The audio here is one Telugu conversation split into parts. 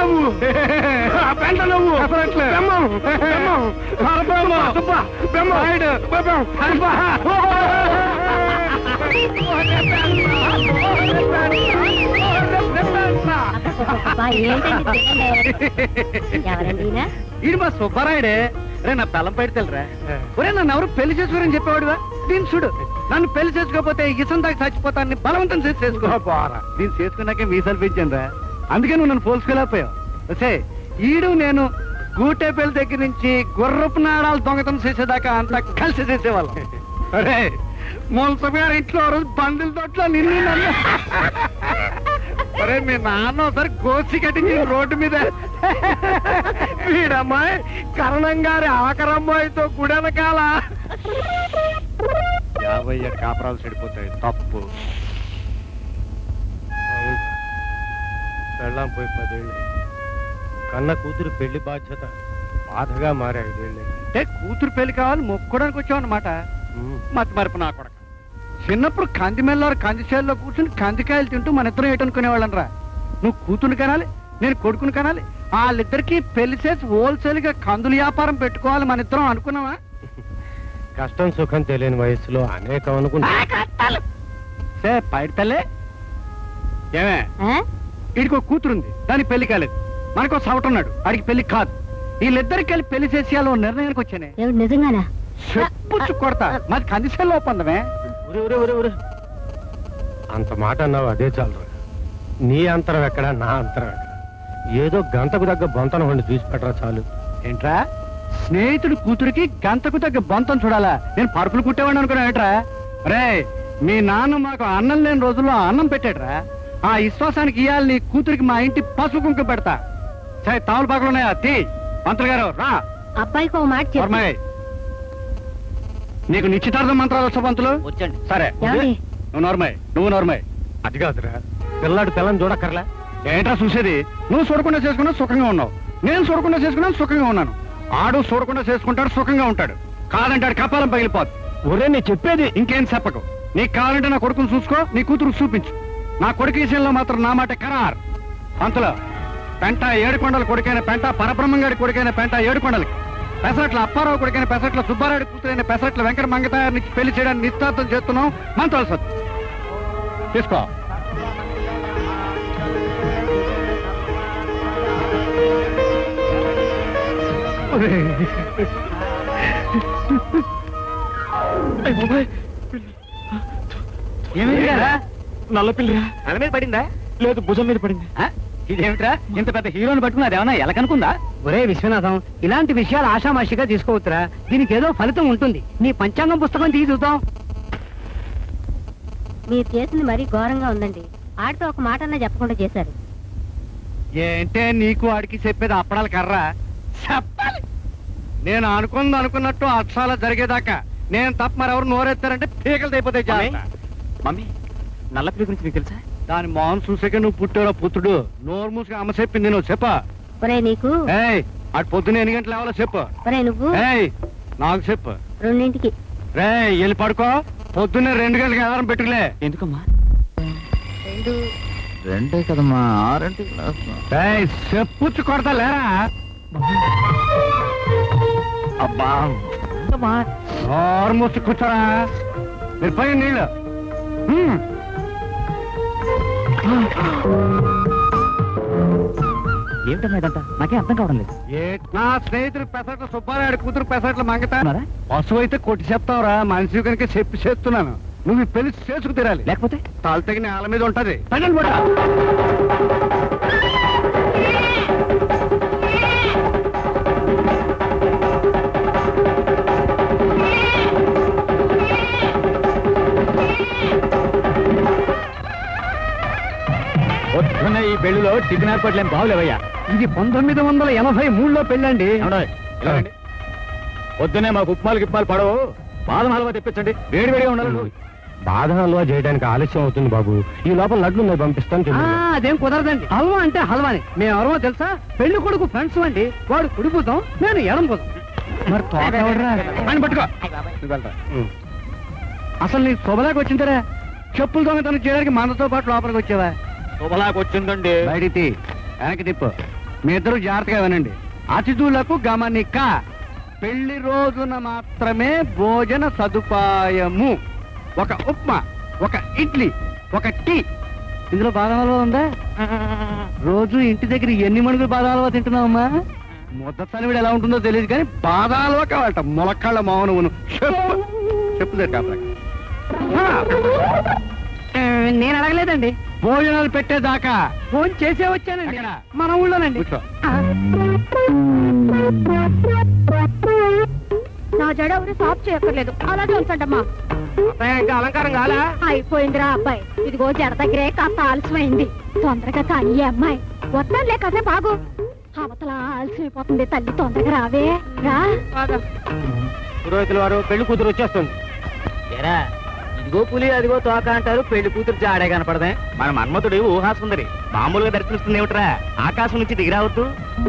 నువ్వు పెంట నువ్వు బెమ్మం బెమ్మం బెమ్మం సుబ్బ బెమ్మం బెమ్మం అబ్బా, ఏంటండి తినండి. ఎవరండి ఈయన? ఇది మా సుబ్బారాయుడే రే నా బెల్లం బయట తెలరా ఒరే నన్ను ఎవరు పెళ్లి చేసుకోరని చెప్పేవాడుగా దీన్ని చూడు నన్ను పెళ్లి చేసుకోకపోతే ఇసం దాకా చచ్చిపోతానని బలవంతం చేసి చేసుకో దీన్ని చేసుకున్నాకే మీసాలు పెంచాను రా అందుకే నువ్వు నన్ను పోల్చుకోలేకపోయావు వసే ఈడు నేను గూటే పెళ్లి దగ్గర నుంచి గుర్రపు నాడాలు దొంగతనం చేసేదాకా అంతా కలిసి చేసేవాళ్ళం అరే మున్సబ్ గారి ఇంట్లో ఆ రోజు బండిల తోటలో నిన్ను నన్ను అరే మీ నాన్న ఒకసారి గోసి కట్టించి రోడ్డు మీద వీడమ్మాయి కరణం గారి ఆకరమ్మాయితో గుడెనకాల యాభై ఏడు కాపురాలు చెడిపోతాయి తప్పు పెళ్ళాం పోయి పదేళ్ళు కన్న కూతురు పెళ్లి బాధ్యత బాధగా మారే ఐదేళ్ళు అంటే కూతురు పెళ్లి కావాలి మొక్కడానికి వచ్చావు అనమాట మతి మరపు నా కొడక చిన్నప్పుడు కంది మెల్లారు కంది చేల్లో కూర్చుని కందికాయలు తింటూ మన ఇద్దరం ఏటనుకునేవాళ్ళం రా నువ్వు కూతురు కనాలి నేను కొడుకుని కనాలి వాళ్ళిద్దరికి పెళ్లి చేసి హోల్సేల్ గా కందులు వ్యాపారం పెట్టుకోవాలి మన ఇద్దరం అనుకున్నావా కష్టం సుఖం తెలియని వయసులో అనేకం అనుకుంటా సే పైడి తల్లే ఏమే ఆ? వీడికి ఒక కూతురుంది దానికి పెళ్లి కాలేదు మనకో సవటున్నాడు వాడికి పెళ్లి కాదు వీళ్ళిద్దరికి కలిపి పెళ్లి చేసేయాలో నిర్ణయానికి వచ్చానే ఏమిటి నిజంగానా చెప్పుచ్చు కొడతా మాది కందిసేల్లో ఒప్పందమే ఉరి, ఉరి, ఉరి, ఉరి. అంత మాట అన్నావు అదే చాలు నీ అంతరం ఎక్కడ నా అంతరం ఎక్కడ ఏదో గంటకు దగ్గర బొంతన వండి చూసి పెట్టరా చాలు ఏంట్రా స్నేహితుడు కూతురికి గంటకు తగ్గ బొంతం చూడాలా నేను పరుపులు కుట్టేవాడిని అనుకున్నా ఏంట్రా రే మీ నాన్న మాకు అన్నం లేని రోజుల్లో అన్నం పెట్టాడురా ఆ విశ్వాసానికి ఇయ్యాలి నీ కూతురికి మా ఇంటి పసుపు కుంకుమ పెడతా సరే తావులు పక్కలు ఉన్నాయా తీ మంత్రులు గారు రా అబ్బాయికి ఒక మాట చెప్పు వర్మయ్య నీకు నిశ్చితార్థం మంత్రాలు వచ్చా పంతులు వచ్చండి సరే ఏమండి? నువ్వు నోర్మయ్ నువ్వు నోర్మయ్ అది కాదురా పిల్లాడు పిల్లని చూడక్కర్లే ఏంట్రా చూసేది నువ్వు చూడకుండా చేసుకున్నా సుఖంగా ఉన్నావు నేను చూడకుండా చేసుకున్నా సుఖంగా ఉన్నాను ఆడు చూడకుండా చేసుకుంటాడు సుఖంగా ఉంటాడు కాదంటాడు కపాలం పగిలిపోదు ఒరే నీ చెప్పేది ఇంకేం చెప్పకు నీకు కావాలంటే నా కొడుకును చూసుకో నీ కూతురు చూపించు నా కొడుకు విషయంలో మాత్రం నా మాట ఖరార్ పంతులు పెంట ఏడుకొండల కొడుకైన పెంట పరబ్రహ్మంగాడి కొడుకైన పెంట ఏడుకొండలకి పెసరట్ల అప్పారావు కొడుకైన పెసరట్ల సుబ్బారాయుడు కూతురైన పెసరట్ల వెంకట మంగతాయారు నుంచి పెళ్లి చేయడానికి నిశ్చార్థం చేస్తున్నాం మంత్రాలు సత్తు తీసుకో ఏమైందిరా నల్ల పిల్లరా అల మీద పడిందా లేదు భుజం మీద పడింది ఆ? ఇదేమిట్రా ఇంత పెద్ద హీరోని పట్టుకున్నది ఏమన్నా ఎలకనుకుందా ఒరే విశ్వనాథం ఇలాంటి విషయాలు ఆషామాషిగా తీసుకోవచ్చురా దీనికి ఏదో ఫలితం ఉంటుంది నీ పంచాంగం పుస్తకం తీసి చూద్దాం మీరు చేసింది మరీ ఘోరంగా ఉందండి ఆడితో ఒక మాట అన్నా చెప్పకుండా చేశారు ఏంటే నీకు ఆడికి చెప్పేది అప్పడాలి కర్రా చెప్పాలి నేను అనుకుంది అనుకున్నట్టు అక్షరాల జరిగేదాకా నేను తప్ప మరెవరు నోరెత్తారంటే పీకలు అయిపోతాయి జాగ్రత్త. మమ్మీ నల్లపిల్లి గురించి మీకు తెలుసా దాని మొహం చూసాక నువ్వు పుట్టారో పుత్రుడు నోరు మూసుగా అమ్మ చెప్పింది నువ్వు చెప్ప ఒరే నీకు ఏయ్ అటు పొద్దున ఎన్ని గంటలు లేవాలో చెప్పు ఒరే నువ్వు ఏయ్ నాకు చెప్పు రెండింటికి రే వెళ్ళి పడుకో పొద్దున్నే రెండు గంటలకు ఆధారం పెట్టుకులే ఎందుకమ్మా రెండు రెండే కదమ్మా ఆరంటి క్లాస్ ఏయ్ చెప్పుచ్చు కొడతా లేరా అబ్బా నోరు మూసి కూర్చోరా మీరు పోయి నీళ్ళు హ్మ్. ఏమిటమ్మా ఇదంతా నాకే అర్థం కావడం లేదు ఏ నా స్నేహితుడు పెసరట్ల సుబ్బారాయుడు కూతురు పెసరట్ల మంగత ఉన్నారా? పశువు అయితే కొట్టి చెప్తావురా మనిషి కనుక చెప్పి చేస్తున్నాను నువ్వు ఈ పెళ్లి చేసుకు తీరాలి లేకపోతే తాళ్ళు తగిన నేల మీద ఉంటది తగ్గండి కూడా పొద్దున్న ఈ పెళ్లిలో టిఫిన్ ఏర్పాట్లు ఏం బాగులేవయ్యా ఇది పంతొమ్మిది వందల ఎనభై మూడులో పెళ్ళండి పొద్దున్నే మాకు ఉప్మాలు గిప్పాలు పడవు బాదం హల్వా తెప్పించండి వేడి వేడిగా ఉండాలి బాధ హల్వా చేయడానికి ఆలస్యం అవుతుంది బాబు ఈ లోపల లడ్లు ఉన్నాయి పంపిస్తాను ఆ, తిను. అదేం కుదరదండి హల్వా అంటే హల్వాని మేము ఎవరో తెలుసా పెళ్లి కొడుకు ఫ్రెండ్స్ అండి వాడు కుడి భుజం నేను ఎడం భుజం మరి తోట ఎవడురా? ఆయన పట్టుకో నువ్వు వెళ్ళరా. ఉం. అసలు నీకు శుభలాకి వచ్చిందరా చెప్పులు దొంగతనం చేయడానికి మనతో పాటు లోపలికి వచ్చావా శుభలాగా వచ్చిందండి బయటికి తీ. వెనక్కి తిప్పు మీ ఇద్దరు జాగ్రత్తగా వినండి అతిథులకు గమనిక పెళ్లి రోజున మాత్రమే భోజన సదుపాయము ఒక ఉప్మా ఒక ఇడ్లీ ఒక టీ ఇందులో బాదం హల్వా ఉందా రోజు ఇంటి దగ్గర ఎన్ని మణుగులు బాదం హల్వా తింటున్నావమ్మా ముద్ద తలివిడ ఎలా ఉంటుందో తెలియదు కానీ బాదం హల్వా కావాలట మొలక్కళ్ళ మౌనమును చెప్పు చెప్పు దగ్గర కాపలాకి. ఆ, నేను అడగలేదండి భోజనాలు పెట్టేదాకా ఫోన్ చేసే వచ్చానండి ఎక్కడ? మన ఊళ్ళోనండి కూర్చో నా జడ ఎవరు సాఫ్ చేయక్కర్లేదు అలాగే ఉంచండమ్మా ఇంకా అలంకారం కాలా అయిపోయిందిరా అబ్బాయి ఇదిగో జడ దగ్గరే కాస్త ఆలస్యమైంది తొందరగా కానీ ఈ అమ్మాయి వద్దాంలే కాసేపు ఆగు అవతల ఆలస్యమైపోతుంది తల్లి తొందరగా రావే రా పురోహితుల వారు పెళ్లి కూతురు వచ్చేస్తుంది ఎరా ఇదిగో పులి అదిగో తోక అంటారు పెళ్లి కూతురు జాడే కనపడదే మన మన్మతుడు ఊహాసుందరి మామూలుగా దర్శనిస్తుంది ఏమిట్రా ఆకాశం నుంచి దిగిరావద్దు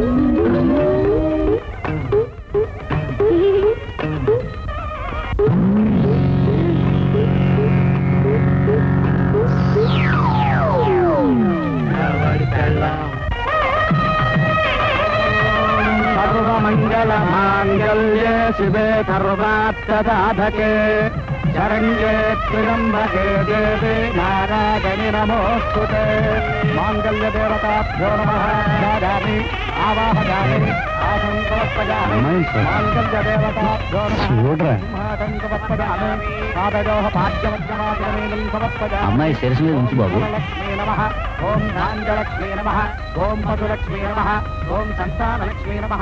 సర్వమంగళ మాంగళ్యే శివే సర్వార్థదాధకే శరణ్యే త్రియంబకే దేవే నారాయణి నమోస్తుతే మాంగళ్య దేవతాభ్యో నమః దాదామి ఆవాహయామి ఆసం సమర్పయామి మాంగళ్య దేవతాభ్యో నమః సింహాసం సమర్పయామి పాదయోః పాద్యమధ్యమాగ్రమేణం సమర్పయామి అమ్మాయి శిరస్సు మీద ఉంచు బాబు. లక్ష్మీ నమ ఓం ధాన్యలక్ష్మీ నమ ఓం పశులక్ష్మీ నమ ఓం సంతానలక్ష్మీ నమ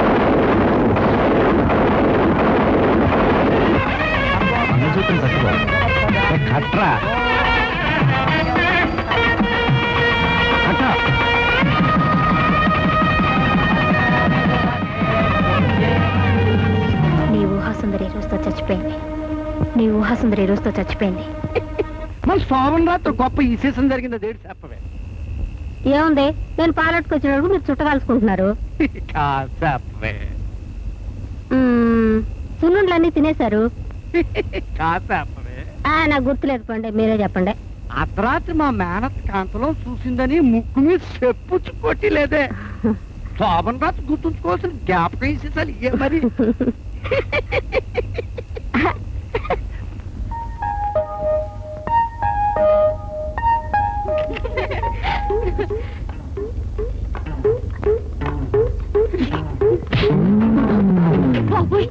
మంగళసూత్రం కట్టుకో కట్రా నీ ఊహాసుందరి ఈ రోజుతో చచ్చిపోయింది నీ ఊహాసుందరి ఈ రోజుతో చచ్చిపోయింది మన సోమన్ రాత్రి గొప్ప ఈ సీజన్ జరిగింది దేడి చెప్పవే ఏముంది నేను పాలెట్టుకొచ్చినప్పుడు మీరు చుట్టకాల్చుకుంటున్నారు చెప్పవే సున్నుండ్లన్నీ తినేశారు చెప్పవే ఆ, నాకు గుర్తులేదు పండి మీరే చెప్పండి అర్ధరాత్రి మా మేనత్ కాంతలో చూసిందని ముక్కు మీద చెప్పుచ్చు కొట్టిలేదే శోభన్ రాత్రి గుర్తుంచుకోవాల్సిన జ్ఞాపకం ఇసేసాలి ఏ మరి బాబోయ్.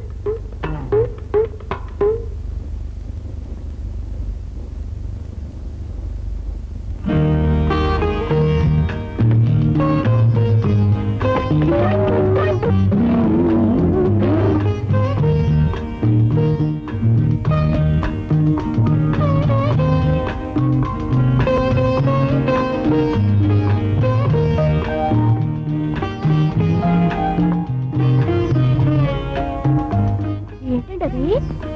ఏంటండి అది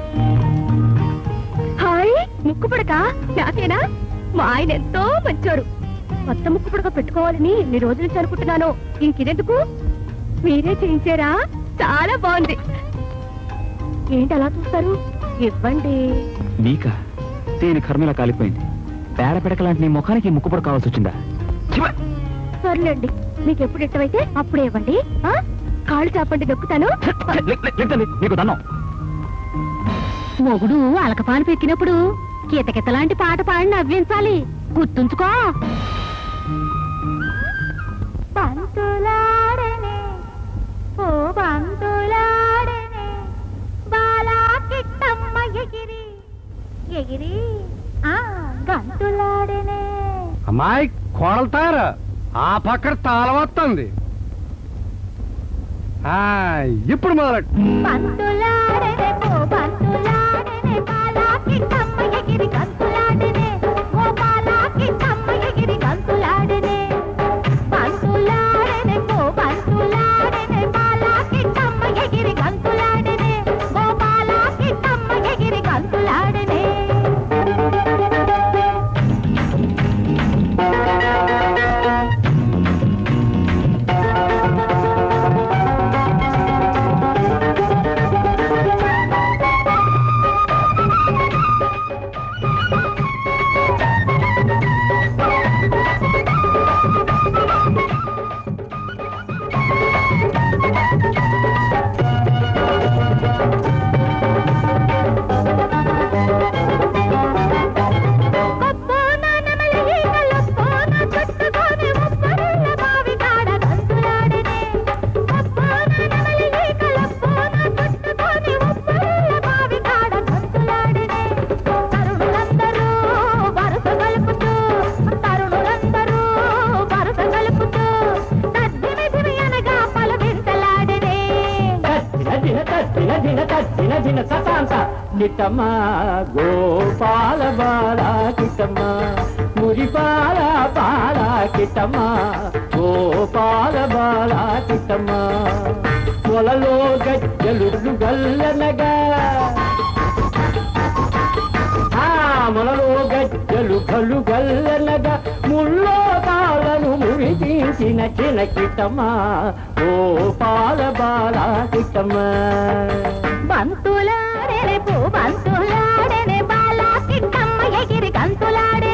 హాయ్ ముక్కు పుడక నాకేనా మా ఆయన ఎంతో మంచోరు కొత్త ముక్కు పుడక పెట్టుకోవాలని ఇన్ని రోజుల నుంచి అనుకుంటున్నాను ఇంకిదెందుకు మీరే చేయించారా చాలా బాగుంది ఏంటి అలా చూస్తారు ఇవ్వండి నీకా దేని కర్మలా కాలిపోయింది పేడ పిడక లాంటి నీ ముఖానికి ముక్కు పొడ కావాల్సి వచ్చిందా సర్లేండి మీకు ఎప్పుడు ఇష్టమైతే అప్పుడే ఇవ్వండి ఆ? కాళ్ళు చాపండి నొక్కుతాను నీకు దన్నం మొగుడు అలకపాలు పెక్కినప్పుడు కితకిత లాంటి పాట పాడి నవ్వించాలి గుర్తుంచుకో పంతులాడనే ఓ పంతులాడనే బాలా కిట్టమ్మ ఎగిరి ఎగిరి ఆ గంతులాడనే అమ్మాయి కోడలుతారు ఆ పక్కన తాళం వస్తుంది ఆ, ఇప్పుడు మొదలెట్టు పంతులాడనే ఓ పంతులాడనే బాలా కిట్టమ్మ ఎగిరి గంతులాడనే ఓ బాలా కిట్టమ్మ ఎగిరి గంతులాడనే పంతులాడనే ఓ పంతులాడనే బాలా కిట్టమ్మ ఎగిరి గంతులాడనే ఓ బాలా కిట్టమ్మ ఎగిరి గంతులాడనే కిటమ్మ గోపాల బాల కిటమ్మ మురిపాల బాల కిటమ్మ గోపాల బాల కిటమ్మ పొలలో గజ్జలు గల్లనగా ఆ మొలలో గజ్జలు గల్లు గల్లనగా ముల్లో తాళను మురిపించిన చిన్న కిటమ్మ గోపాల బాల కిటమ్మ బంతులాడేనే పూ బంతులాడేనే బాలా కిట్టమ్మ ఎగిరి గంతులాడే